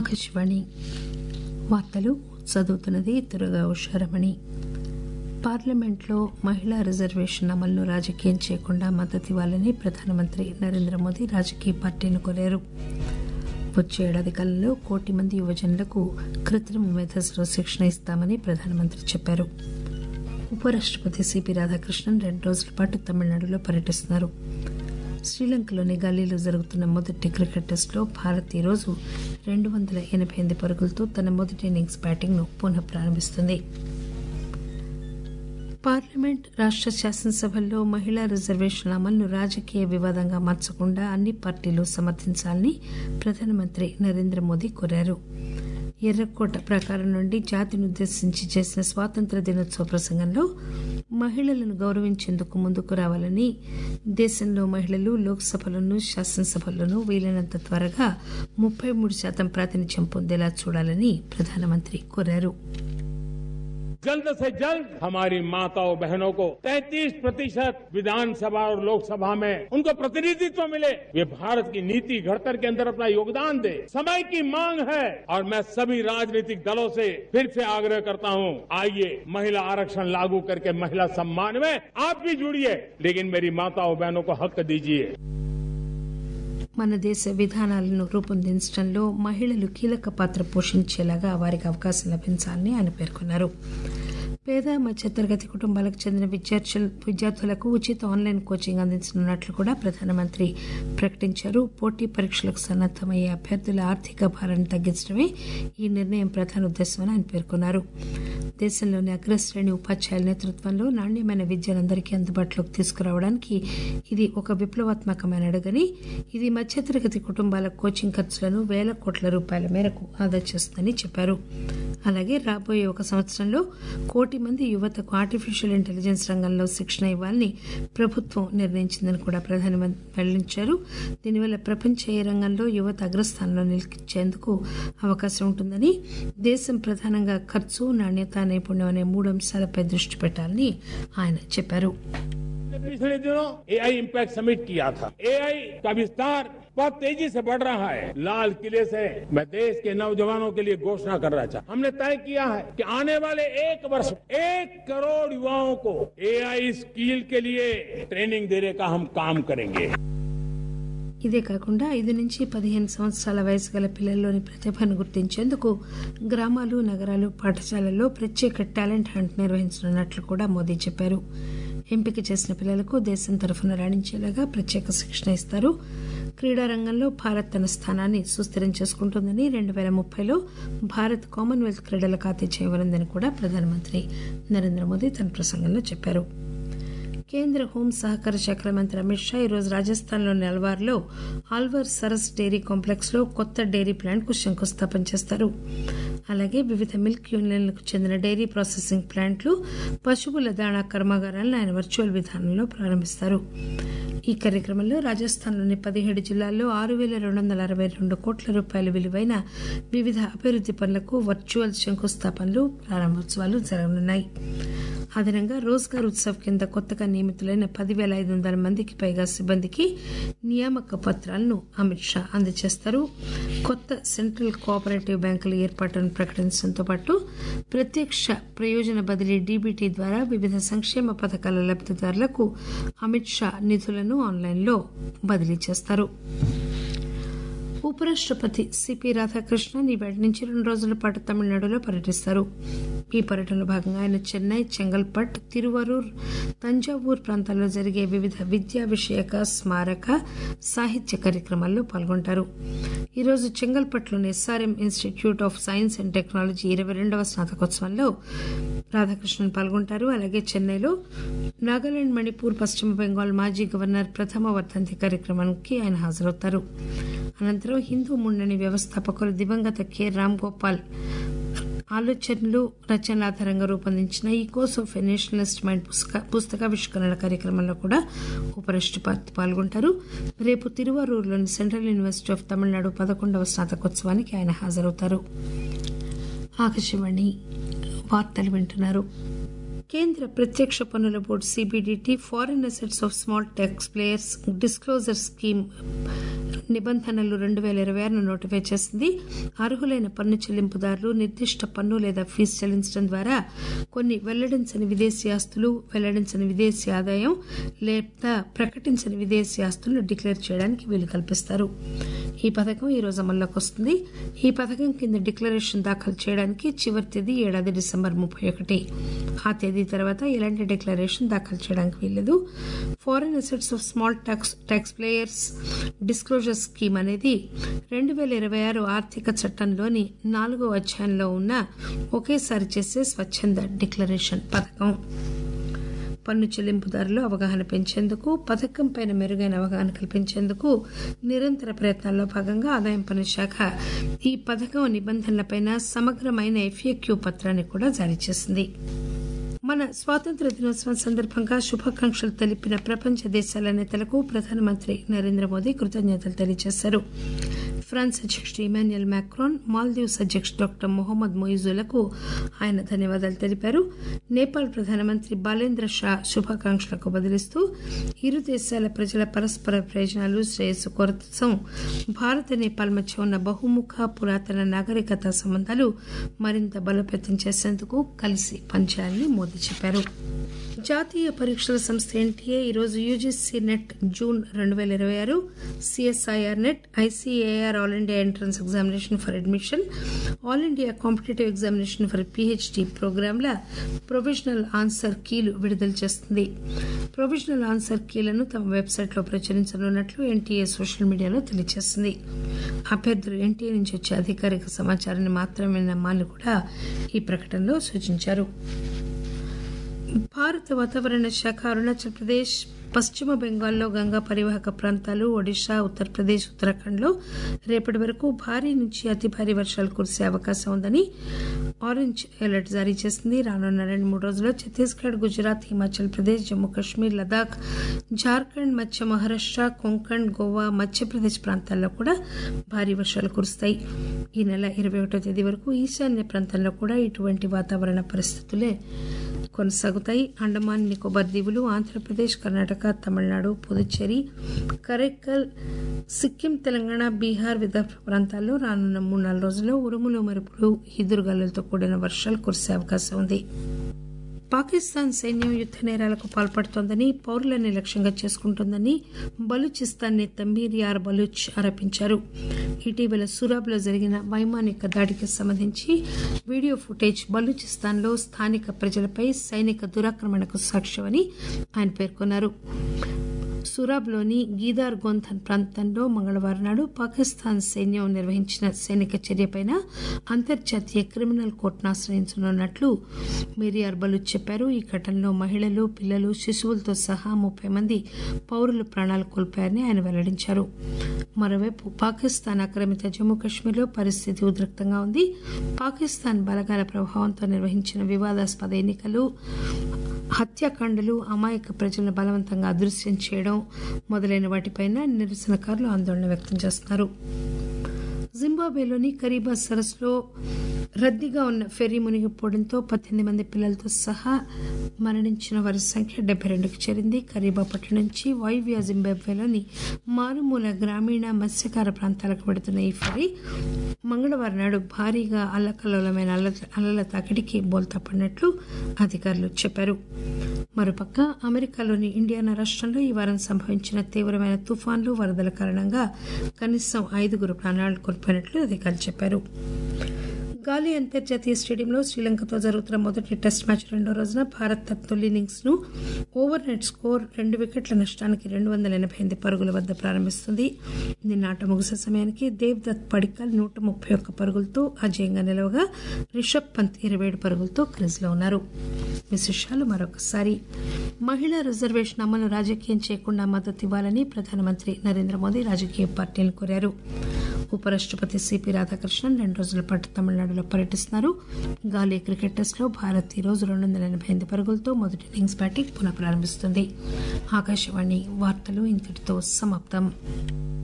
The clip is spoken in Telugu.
ఆకాశవాణి వార్తలు చదువుతున్నది తురగా ఉషారమణి పార్లమెంట్లో మహిళా రిజర్వేషన్ అమలును రాజకీయం చేయకుండా మద్దతు ఇవ్వాలని ప్రధానమంత్రి నరేంద్ర మోదీ రాజకీయ పార్టీలను కోరారు వచ్చే ఏడాది కాలంలో కోటి మంది యువజనులకు కృత్రిమ మేధస్సులో శిక్షణ ఇస్తామని ప్రధానమంత్రి చెప్పారు ఉపరాష్టపతి సిపి రాధాకృష్ణన్ రెండు రోజుల పాటు తమిళనాడులో పర్యటిస్తున్నారు శ్రీలంకలోని గల్లీలో జరుగుతున్న మొదటి క్రికెట్ టెస్టులో భారత్ ఈరోజు రెండు వందల ఎనభై ఎనిమిది పరుగులతో తన మొదటి ఇన్నింగ్స్ బ్యాటింగ్ను పునః ప్రారంభిస్తుంది పార్లమెంట్ రాష్ట శాసనసభల్లో మహిళా రిజర్వేషన్ల అమలును రాజకీయ వివాదంగా మార్చకుండా అన్ని పార్టీలు సమర్థించాలని ప్రధానమంత్రి నరేంద్ర మోదీ కోరారు ఎర్రకోట ప్రాకారం నుండి జాతినుద్దేశించి చేసిన స్వాతంత్ర దినోత్సవ ప్రసంగంలో మహిళలను గౌరవించేందుకు ముందుకు రావాలని దేశంలో మహిళలు లోక్సభలోనూ శాసనసభల్లోనూ వీలైనంత త్వరగా ముప్పై మూడు శాతం ప్రాతినిధ్యం పొందేలా చూడాలని ప్రధానమంత్రి కోరారు जल्द से जल्द हमारी माताओं बहनों को 33 प्रतिशत विधानसभा और लोकसभा में उनको प्रतिनिधित्व मिले वे भारत की नीति घड़तर के अंदर अपना योगदान दे समय की मांग है और मैं सभी राजनीतिक दलों से फिर से आग्रह करता हूं आइए महिला आरक्षण लागू करके महिला सम्मान में आप भी जुड़िए लेकिन मेरी माताओं बहनों को हक दीजिए మన దేశ విధానాలను రూపొందించడంలో మహిళలు కీలక పాత్ర పోషించేలాగా వారికి అవకాశం లభించాలని ఆయన పేర్కొన్నారు పేద మధ్యతరగతి కుటుంబాలకు చెందిన విద్యార్థులు విద్యార్థులకు ఉచిత ఆన్లైన్ కోచింగ్ అందించనున్నట్లు కూడా ప్రధానమంత్రి ప్రకటించారు పోటీ పరీక్షలకు సన్నద్దమయ్యే అభ్యర్థుల ఆర్థిక భారాన్ని తగ్గించడమే ఈ నిర్ణయం ప్రధాన ఉద్దేశమని ఆయన పేర్కొన్నారు దేశంలోని అగ్రశ్రేణి ఉపాధ్యాయుల నేతృత్వంలో నాణ్యమైన విద్యను అందరికీ అందుబాటులోకి తీసుకురావడానికి ఇది ఒక విప్లవాత్మకమైన అడుగని ఇది మధ్యతరగతి కుటుంబాల కోచింగ్ ఖర్చులను వేల కోట్ల రూపాయల మేరకు ఆదా చేస్తుందని చెప్పారు అలాగే రాబోయే ఒక సంవత్సరంలో కోటి మంది యువతకు ఆర్టిఫిషియల్ ఇంటెలిజెన్స్ రంగంలో శిక్షణ ఇవ్వాలని ప్రభుత్వం నిర్ణయించిందని కూడా ప్రధానమంత్రి వెల్లడించారు దీనివల్ల ప్రపంచ ఏ రంగంలో యువత అగ్రస్థానంలో నిలిచేందుకు అవకాశం ఉంటుందని దేశం ప్రధానంగా ఖర్చు నాణ్యత నైపుణ్యం అనే మూడు అంశాలపై దృష్టి పెట్టాలని ఆయన చెప్పారు पिछले दिनों एआई इम्पैक्ट समिट किया था एआई का विस्तार बहुत तेजी से बढ़ रहा है लाल किले से मैं देश के नौजवानों के लिए घोषणा कर रहा था हमने तय किया है कि आने वाले एक वर्ष में एक करोड़ युवाओं को एआई स्किल के लिए ट्रेनिंग देने का हम काम करेंगे ఇదే కాకుండా ఐదు నుంచి పదిహేను సంవత్సరాల వయసు గల పిల్లల్లోని ప్రతిభను గుర్తించేందుకు గ్రామాలు నగరాలు పాఠశాలల్లో ప్రత్యేక టాలెంట్ హంట్ నిర్వహించనున్నట్లు కూడా మోదీ చెప్పారు ఎంపిక చేసిన పిల్లలకు దేశం తరఫున రాణించేలాగా ప్రత్యేక శిక్షణ ఇస్తారు క్రీడా రంగంలో భారత్ తన స్థానాన్ని సుస్థిరం చేసుకుంటుందని రెండు పేల ముప్పైలో భారత్ కామన్వెల్త్ క్రీడలకు ఆతిథ్యం ఇవ్వనుందని కూడా ప్రధానమంత్రి నరేంద్ర మోదీ తన ప్రసంగంలో చెప్పారు కేంద్ర హోం సహకార శాఖల మంత్రి అమిత్ షా ఈరోజు రాజస్థాన్లోని అల్వార్లో ఆల్వర్ సరస్ డైరీ కాంప్లెక్స్ లో కొత్త డైరీ ప్లాంట్ కు శంకుస్థాపన చేస్తారు అలాగే వివిధ మిల్క్ యూనియన్లకు చెందిన డైరీ ప్రాసెసింగ్ ప్లాంట్లు పశువుల దాణా కర్మాగారాలను ఆయన వర్చువల్ విధానంలో ప్రారంభిస్తారు ఈ కార్యక్రమంలో రాజస్థాన్లోని పదిహేడు జిల్లాల్లో ఆరు పేల రెండు వందల అరవై రెండు కోట్ల రూపాయల విలువైన వివిధ అభివృద్ది పనులకు వర్చువల్ శంకుస్థాపనలు ప్రారంభోత్సవాలు జరగనున్నాయి అదనంగా రోజ్గార్ ఉత్సవ్ కింద కొత్తగా నియమితులైన పదివేల ఐదు వందల మందికి పైగా సిబ్బందికి నియామక పత్రాలను అమిత్ షా అందజేస్తారు కొత్త సెంట్రల్ కోఆపరేటివ్ బ్యాంకుల ఏర్పాటును ప్రకటించడంతో పాటు ప్రత్యక్ష ప్రయోజన బదిలీ డీబీటీ ద్వారా వివిధ సంక్షేమ పథకాల లబ్దిదారులకు అమిత్ షా నిధులను ఆన్లైన్లో బదిలీ చేస్తారు ఉపరాష్టపతి సిపి రాధాకృష్ణన్ ఈవేటి నుంచి రెండు రోజుల పాటు తమిళనాడులో పర్యటిస్తారు ఈ పర్యటనలో భాగంగా ఆయన చెన్నై చెంగల్పట్ తిరువరూర్ తంజావూర్ ప్రాంతాల్లో జరిగే వివిధ విద్యా విషయక స్మారక సాహిత్య కార్యక్రమాల్లో పాల్గొంటారు ఈరోజు చెంగల్పట్లోని SRM institute of science and technology ఇరవై రెండవ స్నాతకోత్సవంలో రాధాకృష్ణన్ పాల్గొంటారు అలాగే చెన్నైలో నాగాలాండ్ మణిపూర్ పశ్చిమ బెంగాల్ మాజీ గవర్నర్ ప్రథమ వర్ధంతి కార్యక్రమానికి ఆయన హాజరవుతారు అనంతరం హిందూ మున్నణి వ్యవస్థాపకులు దివంగత కె రామ్ గోపాల్ ఆలోచనలు రచనల ఆధారంగా రూపొందించిన ఈ course of a nationalist mind పుస్తక పుస్తకావిష్కరణ కార్యక్రమంలో కూడా ఉపరాష్టపతి పాల్గొంటారు రేపు తిరువారూరులోని సెంట్రల్ యూనివర్సిటీ ఆఫ్ తమిళనాడు పదకొండవ స్నాతకోత్సవానికి ఆయన హాజరవుతారు ఆకాశవాణి వార్తలు వింటున్నారు కేంద్ర ప్రత్యక్ష పన్నుల board CBDT foreign assets of small tax payers disclosure scheme నిబంధనలు రెండు వేల ఇరవై ఆరును నోటిఫై చేసింది అర్హులైన పన్ను చెల్లింపుదారులు నిర్దిష్ట పన్ను లేదా ఫీజు చెల్లించడం ద్వారా కొన్ని వెల్లడించని విదేశీ ఆస్తులు వెల్లడించని విదేశీ ఆదాయం లేదా ప్రకటించని విదేశీ ఆస్తులను డిక్లేర్ చేయడానికి వీలు కల్పిస్తారు ఈ పథకం ఈ రోజు అమల్లోకి వస్తుంది ఈ పథకం కింద డిక్లరేషన్ దాఖలు చేయడానికి చివరి తేదీ ఏడాది డిసెంబర్ ముప్పై ఒకటి ఆ తేదీ తర్వాత ఎలాంటి డిక్లరేషన్ దాఖలు చేయడానికి వీల్లేదు foreign assets of small tax tax payers disclosure scheme అనేది రెండు వేల ఇరవై ఆరు ఆర్థిక చట్టంలోని నాలుగో అధ్యాయంలో ఉన్న ఒకేసారి చేసే స్వచ్ఛంద డిక్లరేషన్ పథకం పన్ను చెల్లింపుదారులు అవగాహన పెంచేందుకు పథకం పైన మెరుగైన అవగాహన కల్పించేందుకు నిరంతర ప్రయత్నాల్లో భాగంగా ఆదాయం పన్ను శాఖ ఈ పథకం నిబంధనలపైన సమగ్రమైన ఎఫ్ఏక్యూ పత్రాన్ని కూడా జారీ చేసింది మన స్వాతంత్ర దినోత్సవం సందర్భంగా శుభాకాంక్షలు తెలిపిన ప్రపంచ దేశాల నేతలకు ప్రధానమంత్రి నరేంద్ర మోదీ కృతజ్ఞతలు తెలియజేశారు ఫ్రాన్స్ అధ్యక్షుడు ఇమాన్యుయల్ మ్యాక్రోన్ మాల్దీవ్స్ అధ్యక్షుడు డాక్టర్ మొహమ్మద్ మొయిజులకు ఆయన ధన్యవాదాలు తెలిపారు నేపాల్ ప్రధానమంత్రి బాలేంద్ర షా శుభాకాంక్షలకు బదిలిస్తూ ఇరు దేశాల ప్రజల పరస్పర ప్రయోజనాలు శ్రేయస్సు కోసం భారత్ నేపాల్ మధ్య ఉన్న బహుముఖ పురాతన నాగరికత సంబంధాలు మరింత బలోపేతం చేసేందుకు కలిసి పనిచేయాలని మోదీ చెప్పారు జాతీయ పరీక్షల సంస్థ ఎన్టీఏ ఈరోజు యూజీసీ నెట్ జూన్ రెండు వేల ఇరవై ఆరు CSIR NET ICAR all India entrance examination for admission all India competitive examination for PhD ప్రోగ్రాంల ప్రొవిజనల్ ఆన్సర్ కీలు విడుదల చేస్తుంది ప్రొవిజనల్ ఆన్సర్ కీలను తమ వెబ్సైట్లో ప్రచురించనున్నట్లు ఎన్టీఏ సోషల్ మీడియాలో తెలియజేసింది అభ్యర్థులు ఎన్టీఏ నుంచి వచ్చే అధికారిక సమాచారాన్ని మాత్రమే నమ్మాలని కూడా ఈ ప్రకటనలో సూచించారు భారత వాతావరణ శాఖ అరుణాచల్ ప్రదేశ్ పశ్చిమ బెంగాల్లో గంగా పరివాహక ప్రాంతాలు ఒడిశా ఉత్తరప్రదేశ్ ఉత్తరాఖండ్లో రేపటి వరకు భారీ నుంచి అతి భారీ వర్షాలు కురిసే అవకాశం ఉందని ఆరెంజ్ అలర్ట్ జారీ చేసింది రానున్న రెండు మూడు రోజుల్లో ఛత్తీస్గఢ్ గుజరాత్ హిమాచల్ ప్రదేశ్ జమ్మూ కాశ్మీర్ లదాఖ్ జార్ఖండ్ మధ్య మహారాష్ట్ర కొంకణ్ గోవా మధ్యప్రదేశ్ ప్రాంతాల్లో కూడా భారీ వర్షాలు కురుస్తాయి ఈ నెల ఇరవై ఒకటో తేదీ వరకు ఈశాన్య ప్రాంతంలో కూడా ఇటువంటి వాతావరణ పరిస్థితులే కొనసాగుతాయి అండమాన్ నికోబార్ దీవులు ఆంధ్రప్రదేశ్ కర్ణాటక తమిళనాడు పుదుచ్చేరి కరైక్కల్ సిక్కిం తెలంగాణ బీహార్ విదర్భ ప్రాంతాల్లో రానున్న మూడు నాలుగు రోజుల్లో ఉరుములు మెరుపులు ఈదురుగాలులతో కూడిన వర్షాలు కురిసే అవకాశం ఉంది పాకిస్తాన్ సైన్యం యుద్ద నేరాలకు పాల్పడుతోందని పౌరులని లక్ష్యంగా చేసుకుంటోందని బలూచిస్తాన్ నేత మీర్యార్ బలూచ్ ఆరోపించారు ఇటీవల సూరాబ్లో జరిగిన వైమానిక దాడికి సంబంధించి వీడియో ఫుటేజ్ బలూచిస్తాన్లో స్థానిక ప్రజలపై సైనిక దురాక్రమణకు సాక్ష్యమని ఆయన పేర్కొన్నారు సురాబ్లోని గీదార్ గోంధన్ ప్రాంతంలో మంగళవారం నాడు పాకిస్తాన్ సైన్యం నిర్వహించిన సైనిక చర్యపై అంతర్జాతీయ క్రిమినల్ కోర్టును ఆశ్రయించనున్నట్లు మిరియార్ బలూచ్ చెప్పారు ఈ ఘటనలో మహిళలు పిల్లలు శిశువులతో సహా ముప్పై మంది పౌరులు ప్రాణాలు కోల్పోయారని ఆయన వెల్లడించారు మరోవైపు పాకిస్తాన్ ఆక్రమిత జమ్మూ కాశ్మీర్లో పరిస్థితి ఉద్రిక్తంగా ఉంది పాకిస్తాన్ బలగాల ప్రభావంతో నిర్వహించిన వివాదాస్పద ఎన్నికలు హత్యాకాండలు అమాయక ప్రజలను బలవంతంగా అదృశ్యం చేయడం మొదలైన వాటిపైన నిరసనకారులు ఆందోళన వ్యక్తం చేస్తున్నారు జింబాబ్వేలోని కరీబా సరస్సులో రద్దీగా ఉన్న ఫెర్రీ మునిగిపోవడంతో పద్దెనిమిది మంది పిల్లలతో సహా మరణించిన వారి సంఖ్య డెబ్బై రెండుకు చేరింది కరీబా పట్టణం నుంచి వాయువ్య జింబాబ్వేలోని మారుమూల గ్రామీణ మత్స్యకార ప్రాంతాలకు పెడుతున్న ఈ ఫెర్రీ మంగళవారం నాడు భారీగా అల్లకల్లోలమైన అలల తాకిడికి బోల్తా పడినట్లు అధికారులు చెప్పారు మరోపక్క అమెరికాలోని ఇండియానా రాష్ట్రంలో ఈ వారం సంభవించిన తీవ్రమైన తుఫాన్లు వరదల కారణంగా కనీసం ఐదుగురు ప్రాణాలు కోల్పోయినట్లు అధికారులు చెప్పారు గాలి అంతర్జాతీయ స్టేడియంలో శ్రీలంకతో జరుగుతున్న మొదటి టెస్ట్ మ్యాచ్ రెండో రోజున భారత్ తన తొలి ఇన్నింగ్స్ ను ఓవర్ నెట్ స్కోర్ రెండు వికెట్ల నష్టానికి రెండు వందల ఎనభై ఎనిమిది పరుగుల వద్ద ప్రారంభిస్తుంది నిన్న ఆట ముగిసే సమయానికి దేవ్దత్ పడికల్ నూట ముప్పై ఒక్క పరుగులతో అజయంగా నిలవగా రిషబ్ పంత్ ఇరవై ఏడు పరుగులతో క్రీజ్లో ఉన్నారు విశేషాలు మరొకసారి మహిళా రిజర్వేషన్ అమలు రాజకీయం చేయకుండా మద్దతు ఇవ్వాలని ప్రధానమంత్రి నరేంద్ర మోదీ రాజకీయ పార్టీలను కోరారు ఉపరాష్టపతి సిపి రాధాకృష్ణన్ రెండు రోజుల పాటు తమిళనాడులో పర్యటిస్తున్నారు గాలీ క్రికెట్ టెస్ట్ లో భారత్ ఈ రోజు రెండు వందల ఎనభై ఎనిమిది పరుగులతో మొదటి ఇన్నింగ్స్ బ్యాటింగ్ పునః ప్రారంభిస్తుంది ఆకాశవాణి వార్తలు ఇంతటితో సమాప్తం